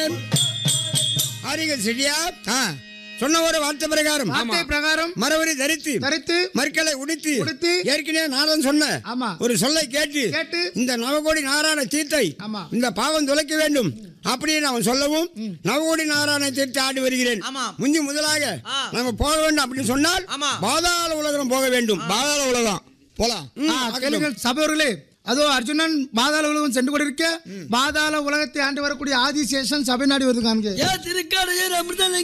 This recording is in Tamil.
ஆரிக செடியா சொன்ன ஒரு வார்த்தை பிரகாரம் வார்த்தை பிரகாரம் மரவரி தரித்து தரித்து மறுக்களை உடித்து உடுத்தி, ஏற்கனவே நாடன் சொன்ன ஆமா. ஒரு சொல்லை கேட்டு கேட்டு இந்த நவகோடி நாராயண தீர்த்தை ஆமா. இந்த பாவம் துளைக்க வேண்டும் அப்படின்னு அவன் சொல்லவும் நவகோடி நாராயண தீர்த்தை ஆடி வருகிறேன் ஆமா. முந்தி முதலாக ஆ. நம்ம போக வேண்டும் அப்படின்னு சொன்னால் ஆமா. பாதாள உலகம் போக வேண்டும் பாதாள உலகம் போலாம் ம், ஆ, ஆகட்டும். கேளுங்கள் சபையோர்களே அதோ அர்ஜுனன் பாதாள உலகம் சென்று கொண்டிருக்க பாதாள உலகத்தை ஆண்டு வரக்கூடிய ஆதிசேஷன் சபை நாடி வருது காண்க ஏ திருக்காடையர் அமிர்தம்